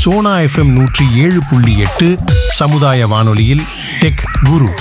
Sona FM நூற்றி ஏழு புள்ளி எட்டு சமுதாய வானொலியில் டெக் குரு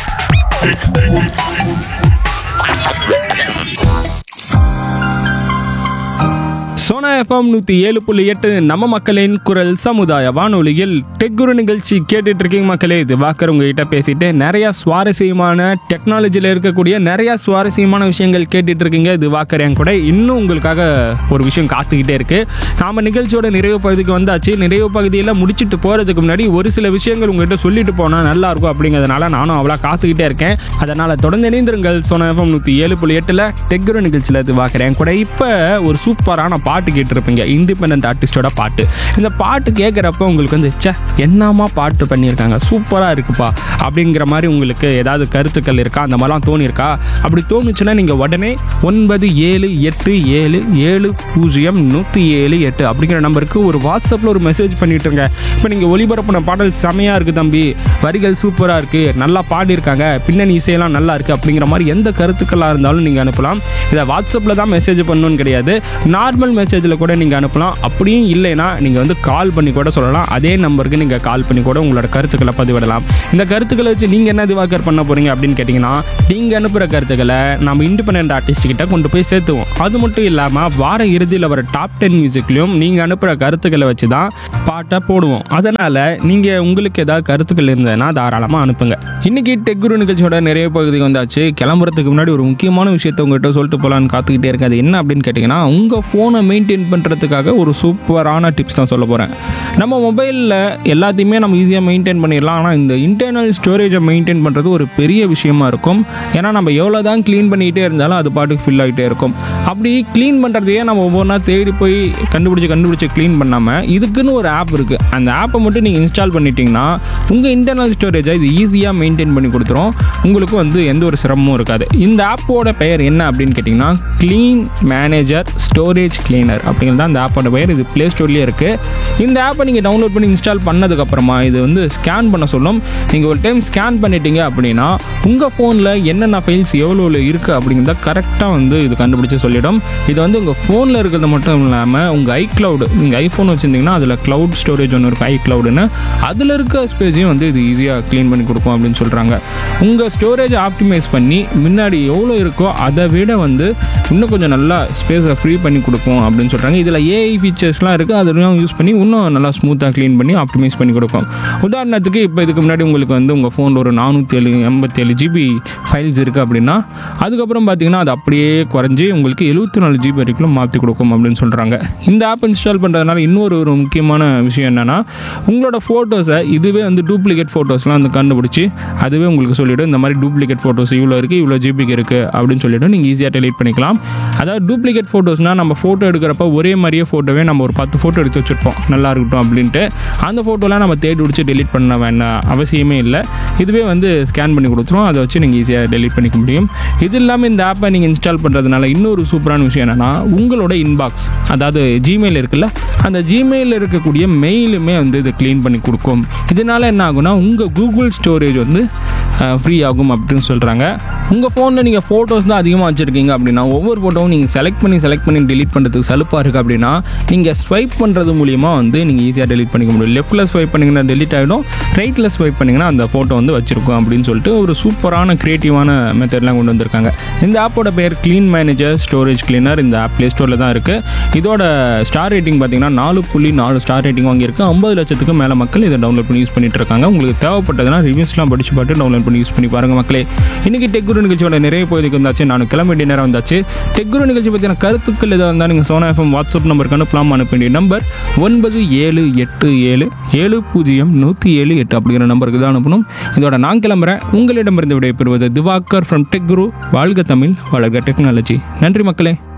சோனா எஃப்எம் நூற்றி ஏழு புள்ளி எட்டு நம்ம மக்களின் குரல் சமுதாய வானொலியில் டெக்குரு நிகழ்ச்சி கேட்டுட்டு இருக்கீங்க மக்களே இது வாக்கர் உங்ககிட்ட பேசிட்டு நிறைய சுவாரஸ்யமான டெக்னாலஜியில் இருக்கக்கூடிய நிறைய சுவாரஸ்யமான விஷயங்கள் கேட்டுட்டு இருக்கீங்க இது வாக்கர் என் கூட இன்னும் உங்களுக்காக ஒரு விஷயம் காத்துக்கிட்டே இருக்கு நாம நிகழ்ச்சியோட நிறைவு பகுதிக்கு வந்தாச்சு நிறைவு பகுதியில் முடிச்சிட்டு போறதுக்கு முன்னாடி ஒரு சில விஷயங்கள் உங்ககிட்ட சொல்லிட்டு போனால் நல்லா இருக்கும் அப்படிங்கிறதுனால நானும் அவ்வளோ காத்துக்கிட்டே இருக்கேன் அதனால தொடர்ந்து இணைந்திருங்கள் சோனா எஃப்எம் நூற்றி ஏழு புள்ளி எட்டில் டெக்குரு நிகழ்ச்சியில் இது வாக்குறேன் கூட இப்போ ஒரு சூப்பரான பாட்டு கேட்டிருப்பீங்க இண்டிபெண்ட் ஆர்டிஸ்டோட பாட்டு இந்த பாட்டு கேட்குறப்ப உங்களுக்கு வந்து ச்சே என்னமா பாட்டு பண்ணியிருக்காங்க சூப்பராக இருக்குப்பா அப்படிங்கிற மாதிரி உங்களுக்கு ஏதாவது கருத்துக்கள் இருக்கா அந்த மாதிரிலாம் தோணியிருக்கா அப்படி தோணுச்சுன்னா நீங்கள் உடனே ஒன்பது ஏழு எட்டு ஏழு ஏழு பூஜ்ஜியம் நூற்றி ஏழு எட்டு அப்படிங்கிற நம்பருக்கு ஒரு வாட்ஸ்அப்பில் ஒரு மெசேஜ் பண்ணிட்டுருங்க இப்போ நீங்கள் ஒளிபரப்பின பாடல் செமையாக இருக்குது தம்பி வரிகள் சூப்பராக இருக்குது நல்லா பாடியிருக்காங்க பின்னணி இசையெல்லாம் நல்லா இருக்குது அப்படிங்கிற மாதிரி எந்த கருத்துக்களாக இருந்தாலும் நீங்கள் அனுப்பலாம் இதை வாட்ஸ்அப்பில் தான் மெசேஜ் பண்ணணும்னு கிடையாது நார்மல் மெசேஜில் கூட நீங்கள் அனுப்பலாம் அப்படியும் இல்லைன்னா நீங்கள் வந்து கால் பண்ணி கூட சொல்லலாம் அதே நம்பருக்கு நீங்கள் கால் பண்ணி கூட உங்களோட கருத்துக்களை பதிவிடலாம் இந்த கருத்துக்களை வச்சு நீங்கள் என்ன திவாகர் பண்ண போகிறீங்க அப்படின்னு கேட்டிங்கன்னா நீங்கள் அனுப்புகிற கருத்துக்களை நம்ம இண்டிபெண்ட் ஆர்டிஸ்ட் கிட்ட கொண்டு போய் சேர்த்துவோம் அது மட்டும் இல்லாமல் வார இறுதியில் வர டாப் டென் மியூசிக்லையும் நீங்கள் அனுப்புகிற கருத்துக்களை வச்சு தான் பாட்டை போடுவோம் அதனால் நீங்கள் உங்களுக்கு ஏதாவது கருத்துக்கள் இருந்ததுன்னா தாராளமாக அனுப்புங்க இன்னைக்கு டெக்குரு நிகழ்ச்சியோட நிறைய பகுதிக்கு வந்தாச்சு கிளம்புறதுக்கு முன்னாடி ஒரு முக்கியமான விஷயத்தை உங்ககிட்ட சொல்லிட்டு போகலான்னு காத்துக்கிட்டே இருக்கேன் அது என்ன அப்படின்னு கேட்டிங்கன்னா உங்கள் ஃபோனை மெயின்டைன் பண்ணுறதுக்காக ஒரு சூப்பரான டிப்ஸ் தான் சொல்ல போகிறேன் நம்ம மொபைலில் எல்லாத்தையுமே நம்ம ஈஸியாக மெயின்டைன் பண்ணிடலாம் ஆனால் இந்த இன்டர்னல் ஸ்டோரேஜை மெயின்டைன் பண்ணுறது ஒரு பெரிய விஷயமா இருக்கும் ஏன்னா நம்ம எவ்வளோ தான் க்ளீன் பண்ணிக்கிட்டே இருந்தாலும் அது பாட்டுக்கு ஃபில் ஆகிட்டே இருக்கும் அப்படி க்ளீன் பண்ணுறதையே நம்ம ஒவ்வொன்றா தேடி போய் கண்டுபிடிச்சி கண்டுபிடிச்சி க்ளீன் பண்ணாமல் இதுக்குன்னு ஒரு ஆப் இருக்குது அந்த ஆப்பை மட்டும் நீங்கள் இன்ஸ்டால் பண்ணிட்டீங்கன்னா உங்கள் இன்டர்னல் ஸ்டோரேஜை இது ஈஸியாக மெயின்டைன் பண்ணி கொடுத்துரும் உங்களுக்கு வந்து எந்த ஒரு சிரமமும் இருக்காது இந்த ஆப்போட பெயர் என்ன அப்படின்னு கேட்டிங்கன்னா க்ளீன் மேனேஜர் ஸ்டோரேஜ் கிளீனர் அப்படிங்கிறது தான் இந்த ஆப்போட பெயர் இது ப்ளே ஸ்டோர்லேயே இருக்குது இந்த ஆப்பை நீங்கள் டவுன்லோட் பண்ணி இன்ஸ்டால் பண்ணதுக்கப்புறமா இது வந்து ஸ்கேன் பண்ண சொல்லும் நீங்கள் ஒரு டைம் ஸ்கேன் பண்ணிட்டீங்க அப்படின்னா உங்கள் ஃபோனில் என்னென்ன ஃபைல்ஸ் எவ்வளோ இருக்குது அப்படிங்கிறத கரெக்டாக வந்து இது கண்டுபிடிச்சி சொல்லிடும் இது வந்து உங்கள் ஃபோனில் இருக்கிறது மட்டும் இல்லாமல் உங்கள் ஐக்ளவுடு நீங்கள் ஐஃபோன் வச்சுருந்தீங்கன்னா அதில் க்ளவுட் ஸ்டோரேஜ் ஒன்று இருக்கும் ஐக்ளவுடுன்னு அதில் இருக்க ஸ்பேஸையும் வந்து இது ஈஸியாக க்ளீன் பண்ணி கொடுக்கும் அப்படின்னு சொல்கிறாங்க உங்கள் ஸ்டோரேஜ் ஆப்டிமைஸ் பண்ணி முன்னாடி எவ்வளோ இருக்கோ அதை விட வந்து இன்னும் கொஞ்சம் நல்லா ஸ்பேஸை ஃப்ரீ பண்ணி கொடுக்கும் அப்படின்னு சொல்கிறாங்க இதில் ஏஐ ஃபீச்சர்ஸ்லாம் இருக்குது அதெல்லாம் யூஸ் பண்ணி இன்னும் நல்லா ஸ்மூத்தாக க்ளீன் பண்ணி ஆப்டிமைஸ் பண்ணி கொடுக்கும் உதாரணத்துக்கு இப்போ இதுக்கு முன்னாடி உங்களுக்கு வந்து உங்கள் ஃபோனில் ஒரு நானூற்றி ஏழு எண்பத்தேழு ஜிபி ஃபைல்ஸ் இருக்குது அப்படின்னா அதுக்கப்புறம் பார்த்தீங்கன்னா அது அப்படியே குறைஞ்சி உங்களுக்கு எழுபத்தி நாலு ஜிபி வரைக்கும் மாற்றி கொடுக்கும் அப்படின்னு சொல்கிறாங்க இந்த ஆப் இன்ஸ்டால் பண்ணுறதுனால இன்னொரு ஒரு முக்கியமான விஷயம் என்னென்னா உங்களோட ஃபோட்டோஸை இதுவே வந்து டூப்ளிகேட் ஃபோட்டோஸ்லாம் வந்து கண்டுபிடிச்சி அதுவே உங்களுக்கு சொல்லிவிடும் இந்த மாதிரி டூப்ளிகேட் ஃபோட்டோஸ் இவ்வளோ இருக்குது இவ்வளோ ஜிபிக்கு இருக்குது அப்படின்னு சொல்லிவிட்டு நீங்கள் ஈஸியாக டெலீட் பண்ணிக்கலாம் அதாவது டூப்ளிகேட் ஃபோட்டோஸ்னால் நம்ம ஃபோட்டோ எடுக்கிறப்ப ஒரே மாதிரியே ஃபோட்டோவே நம்ம ஒரு பத்து ஃபோட்டோ எடுத்து வச்சுருப்போம் நல்லா இருக்கட்டும் அப்படின்ட்டு அந்த ஃபோட்டோலாம் நம்ம தேடி பிடிச்சி டெலீட் பண்ண வேண்டாம் அவசியமே இல்லை இதுவே வந்து ஸ்கேன் பண்ணி கொடுத்துரும் அதை வச்சு நீங்கள் ஈஸியாக டெலீட் பண்ணிக்க முடியும் இது இல்லாமல் இந்த ஆப்பை நீங்கள் இன்ஸ்டால் பண்ணுறதுனால இன்னொரு சூப்பரான விஷயம் என்னென்னா உங்களோட இன்பாக்ஸ் அதாவது ஜிமெயில் இருக்குல்ல அந்த ஜிமெயிலில் இருக்கக்கூடிய மெயிலுமே வந்து இது க்ளீன் பண்ணி கொடுக்கும் இதனால என்ன ஆகும்னா உங்கள் கூகுள் ஸ்டோரேஜ் வந்து ஃப்ரீ ஆகும் அப்படின்னு சொல்கிறாங்க உங்கள் ஃபோனில் நீங்கள் ஃபோட்டோஸ் தான் அதிகமாக வச்சுருக்கீங்க அப்படின்னா ஒவ்வொரு ஃபோட்டோவும் நீங்கள் செலக்ட் பண்ணி செலக்ட் பண்ணி delete பண்ணுறதுக்கு சலுப்பாக இருக்குது அப்படின்னா நீங்கள் ஸ்வைப் பண்ணுறது மூலியமாக வந்து நீங்கள் ஈஸியாக delete பண்ணிக்க முடியும் லெஃப்ட்டில் ஸ்வைப் பண்ணிங்கன்னா delete ஆகிடும் ரைட்டில் ஸ்வைப் பண்ணிங்கன்னா அந்த ஃபோட்டோ வந்து வச்சிருக்கோம் அப்படின்னு சொல்லிட்டு ஒரு சூப்பரான க்ரியேட்டிவான மெத்தட்லாம் கொண்டு வந்திருக்காங்க இந்த ஆப்போட பேர் க்ளீன் மேனேஜர் ஸ்டோரேஜ் கிளீனர் இந்த ஆப் ப்ளே ஸ்டோரில் தான் இருக்குது இதோட ஸ்டார் ரேட்டிங் பார்த்தீங்கன்னா நாலு புள்ளி நாலு ஸ்டார் ரேட்டிங் வாங்கியிருக்கு ஐம்பது லட்சத்துக்கு மேலே மக்கள் இதை டவுன்லோட் பண்ணி யூஸ் பண்ணிட்டு இருக்காங்க உங்களுக்கு தேவைப்பட்டதுன்னா ரிவ்யூஸ்லாம் படிச்சு பார்த்து டவுன்லோட் பண்ணி யூஸ் பண்ணி பாருங்க மக்களே இன்னைக்கு டெக்குரு நிகழ்ச்சியோட நிறைய பகுதிக்கு வந்தாச்சு நான் கிளம்ப வேண்டிய நேரம் வந்தாச்சு டெக்குரு நிகழ்ச்சி பற்றின கருத்துக்கள் எதாவது இருந்தால் நீங்கள் சோனா எஃப்எம் வாட்ஸ்அப் நம்பருக்கு அனுப்பலாம் அனுப்ப வேண்டிய நம்பர் ஒன்பது ஏழு எட்டு ஏழு ஏழு பூஜ்ஜியம் நூற்றி ஏழு எட்டு அப்படிங்கிற நம்பருக்கு தான் அனுப்பணும் இதோட நான் கிளம்புறேன் உங்களிடமிருந்து விடைபெறுவது திவாகர் ஃப்ரம் டெக் குரு வாழ்க தமிழ் வளர்க டெக்னாலஜி நன்றி மக்களே